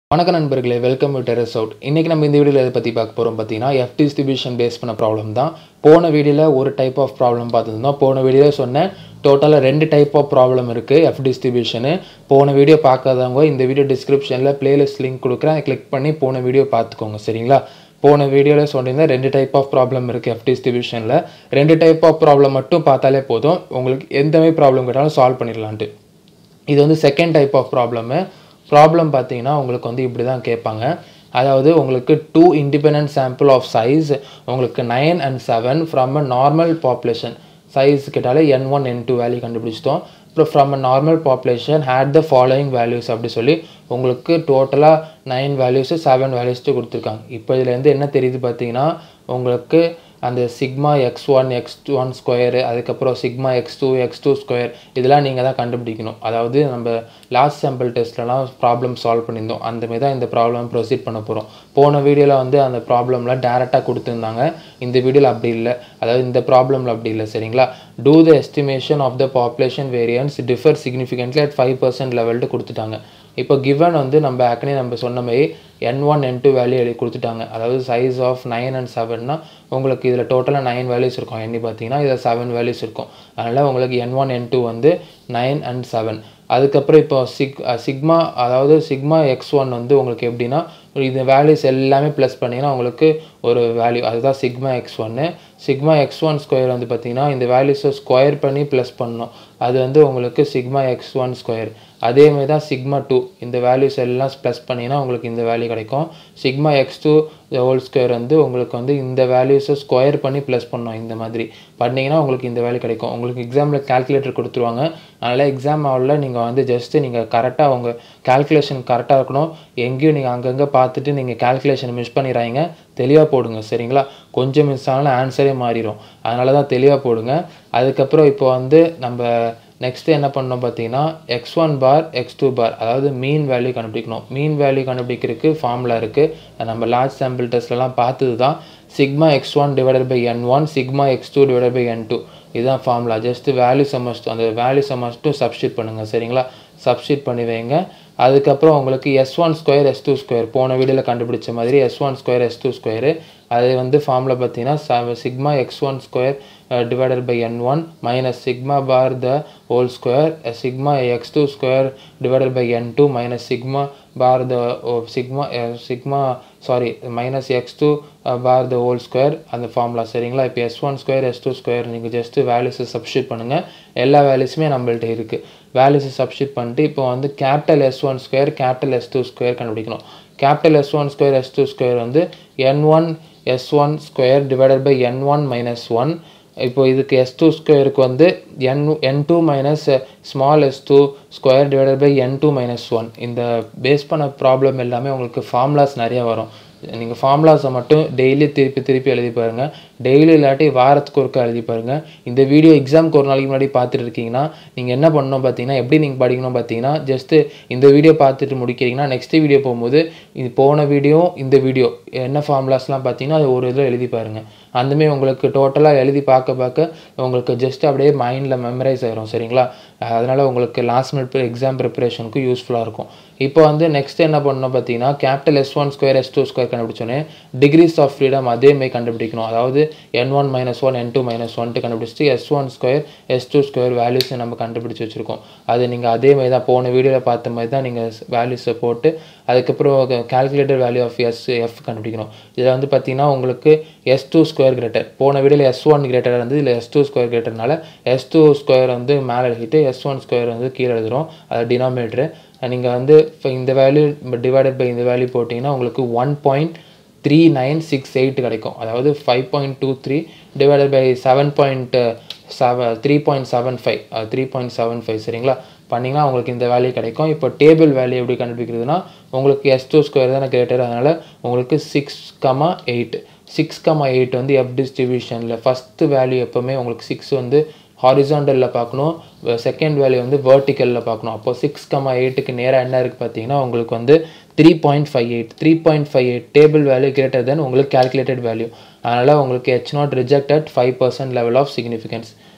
வணக்கம் நண்பர்களே welcome to terrace out இன்றைக்கி நம்ம இந்த வீடியோவில் எதை பற்றி பார்க்க போகிறோம் பார்த்தீங்கன்னா எஃப் டிஸ்ட்ரிபியூஷன் பேஸ் பண்ண ப்ராப்ளம் தான் போன வீடியோவில் ஒரு டைப் ஆஃப் ப்ராப்ளம் பார்த்துருந்தோம் போன வீடியோவில் சொன்னேன் டோட்டலாக ரெண்டு டைப் ஆஃப் ப்ராப்ளம் இருக்குது எஃப் டிஸ்ட்ரிபியூஷனு போன வீடியோ பார்க்காதவங்க இந்த வீடியோ டிஸ்கிரிப்ஷனில் பிளேலிஸ்ட் லிங்க் கொடுக்குறேன் கிளிக் பண்ணி போன வீடியோ பார்த்துக்கோங்க சரிங்களா போன வீடியோவில் சொல்லியிருந்தேன் ரெண்டு டைப் ஆஃப் ப்ராப்ளம் இருக்குது எஃப் டிஸ்ட்ரிபியூஷனில் ரெண்டு டைப் ஆஃப் ப்ராப்ளம் மட்டும் பார்த்தாலே போதும் உங்களுக்கு எந்த மாதிரி ப்ராப்ளம் கேட்டாலும் சால்வ் பண்ணிடலான்ட்டு இது வந்து second type of problem problem பார்த்தீங்கன்னா உங்களுக்கு வந்து இப்படி தான் கேட்பாங்க அதாவது உங்களுக்கு two independent sample of size உங்களுக்கு nine and seven from a normal population size கேட்டாலே N one N two value கண்டுபிடிச்சிட்டோம் அப்புறம் from a normal population had the following values அப்படி சொல்லி உங்களுக்கு டோட்டலாக நைன் வேல்யூஸு செவன் வேல்யூஸ்ட்டு கொடுத்துருக்காங்க இப்போ இதுலேருந்து என்ன தெரியுது பார்த்தீங்கன்னா உங்களுக்கு அந்த sigma X one X one square அதுக்கப்புறம் sigma X two X two square இதெல்லாம் நீங்கள் தான் கண்டுபிடிக்கணும் அதாவது நம்ம லாஸ்ட் சாம்பிள் டெஸ்ட்லலாம் ப்ராப்ளம் சால்வ் பண்ணியிருந்தோம் அந்த மாதிரி தான் இந்த ப்ராப்ளம் ப்ரொசீட் பண்ண போகிறோம் போன வீடியோவில் வந்து அந்த ப்ராப்ளம்லாம் டேரெக்டாக கொடுத்துருந்தாங்க இந்த வீடியோவில் அப்படி இல்லை அதாவது இந்த ப்ராப்ளமில் அப்படி இல்லை சரிங்களா to the estimation of the population variance differ significantly at five percent லெவல்ட்டு கொடுத்துட்டாங்க இப்போ கிவன் வந்து நம்ம ஏற்கனவே நம்ம சொன்ன மாதிரி N one N two value எழுதி கொடுத்துட்டாங்க அதாவது சைஸ் ஆஃப் நைன் அண்ட் செவன்னா உங்களுக்கு இதில் டோட்டலாக நைன் வேல்யூஸ் இருக்கும் எண்ணி பார்த்தீங்கன்னா இதில் செவன் வேல்யூஸ் இருக்கும் அதனால் உங்களுக்கு என் ஒன் என் டூ வந்து நைன் அண்ட் செவன் அதுக்கப்புறம் இப்போ சிக் சிக்மா அதாவது சிக்மா எக்ஸ் ஒன் வந்து உங்களுக்கு எப்படின்னா இந்த வேல்யூஸ் எல்லாமே ப்ளஸ் பண்ணிங்கன்னா உங்களுக்கு ஒரு வேல்யூ அதுதான் சிக்மா எக்ஸ் ஒன்று சிக்மா எக்ஸ் ஒன் ஸ்கொயர் வந்து பார்த்தீங்கன்னா இந்த வேல்யூஸை ஸ்கொயர் பண்ணி ப்ளஸ் பண்ணணும் அது வந்து உங்களுக்கு சிக்மா எக்ஸ் ஒன் ஸ்கொயர் அதே மாதிரி தான் சிக்மா டூ இந்த வேல்யூஸ் எல்லாம் ப்ளஸ் பண்ணிங்கன்னா உங்களுக்கு இந்த வேல்யூ கிடைக்கும் sigma X two whole square வந்து உங்களுக்கு வந்து இந்த வேல்யூஸை ஸ்கொயர் பண்ணி ப்ளஸ் பண்ணணும் இந்த மாதிரி பண்ணிங்கன்னா உங்களுக்கு இந்த வேல்யூ கிடைக்கும் உங்களுக்கு எக்ஸாமில் கால்குலேட்டர் கொடுத்துருவாங்க அதனால் எக்ஸாம் ஹாலில் நீங்கள் வந்து ஜஸ்ட்டு நீங்கள் கரெக்டாக உங்கள் கால்குலேஷன் கரெக்டாக இருக்கணும் எங்கேயும் நீங்கள் அங்கங்கே பார்த்துட்டு நீங்கள் கால்குலேஷன் மிஸ் பண்ணிடுறாங்க தெளிவாக போடுங்க சரிங்களா கொஞ்சம் மிஸ் ஆனாலும் ஆன்சரே மாறிடும் அதனால தான் தெளிவாக போடுங்க அதுக்கப்புறம் இப்போ வந்து நம்ம நெக்ஸ்ட்டு என்ன பண்ணோம் பார்த்தீங்கன்னா X one bar X two bar அதாவது மீன் வேல்யூ கண்டுபிடிக்கணும் மீன் வேல்யூ கண்டுபிடிக்கிறதுக்கு ஃபார்முலா இருக்குது நம்ம லார்ஜ் சாம்பிள் டெஸ்ட்லலாம் பார்த்தது தான் sigma X one divided by N one sigma X two divided by N two இதுதான் ஃபார்முலா ஜஸ்ட்டு வேல்யூ சமஸ்ட்டு அந்த வேல்யூ சமஸ்ட்டும் சப்ஸ்டியூட் பண்ணுங்கள் சரிங்களா சப்ஸ்டியூட் பண்ணி வைங்க அதுக்கப்புறம் உங்களுக்கு S one square S two square போன வீடியோவில் கண்டுபிடிச்ச மாதிரி S one square S two square அது வந்து ஃபார்மில் பார்த்தீங்கன்னா sigma X one square divided by N one minus sigma bar the whole square sigma X two square divided by N two minus sigma bar the sigma sigma sorry minus X two bar the whole square அந்த formula சரிங்களா இப்போ S one square S two square நீங்கள் just வேல்யூஸை substitute பண்ணுங்கள் எல்லா வேல்யூஸுமே நம்மள்ட்ட இருக்குது வேல்யூஸை சப்ஸ்டியூட் பண்ணிட்டு இப்போ வந்து capital S one square capital S two square கண்டுபிடிக்கணும் capital S one square S two square வந்து N one S one square divided by N one minus one இப்போ இதுக்கு எஸ் டூ ஸ்கொயருக்கு வந்து N N two minus small S two square divided by N two minus one இந்த base பண்ண problem எல்லாமே உங்களுக்கு formulas நிறையா வரும் நீங்கள் ஃபார்முலாஸை மட்டும் டெய்லி திருப்பி திருப்பி எழுதி பாருங்கள் டெய்லி இல்லாட்டி வாரத்துக்கு ஒருக்கா எழுதி பாருங்கள் இந்த வீடியோ எக்ஸாமுக்கு ஒரு நாளைக்கு முன்னாடி பார்த்துட்டு இருக்கீங்கன்னா நீங்கள் என்ன பண்ணணும் பார்த்தீங்கன்னா எப்படி நீங்கள் படிக்கணும் பார்த்தீங்கன்னா ஜஸ்ட்டு இந்த வீடியோ பார்த்துட்டு முடிக்கிறீங்கன்னா நெக்ஸ்ட் வீடியோ போகும்போது இது போன வீடியோ இந்த வீடியோ என்ன ஃபார்முலாஸ்லாம் பார்த்தீங்கன்னா அது ஒரு இதில் எழுதி பாருங்கள் அந்தமாரி உங்களுக்கு டோட்டலாக எழுதி பார்க்க பார்க்க உங்களுக்கு ஜஸ்ட் அப்படியே மைண்டில் மெமரைஸ் ஆயிரும் சரிங்களா அதனால் உங்களுக்கு லாஸ்ட் மினிட் எக்ஸாம் ப்ரிப்பரேஷனுக்கு யூஸ்ஃபுல்லாக இருக்கும் இப்போ வந்து நெக்ஸ்ட் என்ன பண்ணணும் பார்த்தீங்கன்னா capital S one square S two square கண்டுபிடிச்சோன்னே டிகிரிஸ் ஆஃப் ஃப்ரீடம் அதேமாதிரி கண்டுபிடிக்கணும் அதாவது N one minus one N two minus ஒன்ட்டு கண்டுபிடிச்சிட்டு S one square S two square வேல்யூஸை நம்ம கண்டுபிடிச்சி வச்சுருக்கோம் அது நீங்கள் அதே மாதிரி தான் போன வீடியோவில் பார்த்த மாதிரி தான் நீங்கள் வேல்யூஸை போட்டு அதுக்கப்புறம் calculator value of S F கண்டுபிடிக்கணும் இதில் வந்து பார்த்தீங்கன்னா உங்களுக்கு எஸ் டூ ஸ்கொயர் கிரேட்டர் போன வீடியோவில் எஸ் ஒன் கிரேட்டர் வந்து இதில் எஸ் டூ ஸ்கொயர் கிரேட்டர்னால எஸ் டூ ஸ்கொயர் வந்து மேலே எழுதிட்டு எஸ் ஒன் ஸ்கொயர் வந்து கீழே எழுதுகிறோம் அது டினாமினேட்டரு நீங்கள் வந்து இப்போ இந்த வேல்யூ டிவைடட் பை இந்த வேல்யூ போட்டிங்கன்னா உங்களுக்கு one point three nine six eight கிடைக்கும் அதாவது five point two three divided by seven point seven three point seven five three point seven five சரிங்களா பண்ணிங்கன்னா உங்களுக்கு இந்த வேல்யூ கிடைக்கும் இப்போ டேபிள் வேல்யூ எப்படி கண்டுபிடிக்கிறதுனா உங்களுக்கு எஸ் டூ ஸ்கொயர் தானே கிரேட்டர் அதனால் உங்களுக்கு six comma eight six comma eight வந்து எஃப் டிஸ்ட்ரிபியூஷனில் ஃபஸ்ட்டு வேல்யூ எப்போவுமே உங்களுக்கு சிக்ஸ் வந்து ஹாரிசாண்டலில் பார்க்கணும் செகண்ட் வேல்யூ வந்து வேர்ட்டிக்கலில் பார்க்கணும் அப்போ சிக்ஸ் கமா எயிட்டுக்கு நேராக என்ன இருக்குது பார்த்தீங்கன்னா உங்களுக்கு வந்து three point five eight three point five eight table value greater than உங்களுக்கு கேல்குலேட்டட் வேல்யூ அதனால் உங்களுக்கு H naught reject at five percent level of significance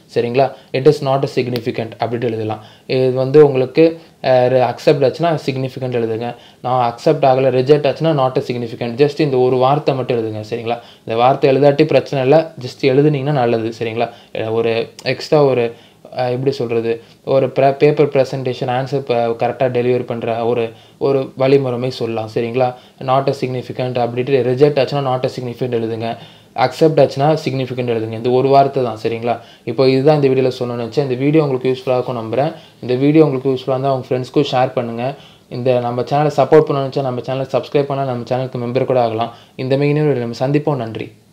சரிங்களா it is not a significant அப்படின்ட்டு எழுதலாம் இது வந்து உங்களுக்கு அக்செப்ட் ஆச்சுன்னா சிக்னிஃபிகண்ட் எழுதுங்க நான் அக்செப்ட் ஆகலை ரிஜெக்ட் ஆச்சுன்னா நாட் அ சிக்னிஃபிகண்ட் ஜஸ்ட் இந்த ஒரு வார்த்தை மட்டும் எழுதுங்க சரிங்களா இந்த வார்த்தை எழுதாட்டி பிரச்சனை இல்லை ஜஸ்ட் எழுதுனீங்கன்னா நல்லது சரிங்களா அஹ் ஒரு எக்ஸ்ட்ரா ஒரு அஹ் எப்படி சொல்கிறது ஒரு ப்ர பேப்பர் ப்ரெசன்டேஷன் ஆன்சர் கரெக்டாக டெலிவரி பண்ணுற ஒரு ஒரு வழிமுறைமை சொல்லலாம் சரிங்களா நாட் அ சிக்னிஃபிகண்ட் அப்படின்ட்டு ரிஜெக்ட் ஆச்சுன்னா நாட் அ சிக்னிஃபிகண்ட் எழுதுங்க அக்செப்ட் ஆச்சுன்னா சிக்னிஃபிகண்ட் எழுதுங்க இந்த ஒரு வார்த்தை தான் சரிங்களா இப்போ இதுதான் இந்த வீடியோவில் சொல்லணும்னு நினச்சேன் இந்த வீடியோ உங்களுக்கு யூஸ்ஃபுல்லாக இருக்கும் நம்புறேன் இந்த வீடியோ உங்களுக்கு யூஸ்ஃபுல்லாக இருந்தால் உங்கள் ஃப்ரெண்ட்ஸ்க்கும் ஷேர் பண்ணுங்கள் இந்த நம்ம சேனலை சப்போர்ட் பண்ணணும்னு நினச்சா நம்ம சேனலை சப்ஸ்கிரைப் பண்ணால் நம்ம சேனலுக்கு மெம்பர் கூட ஆகலாம் இந்த மெயின் நம்ம சந்திப்போம் நன்றி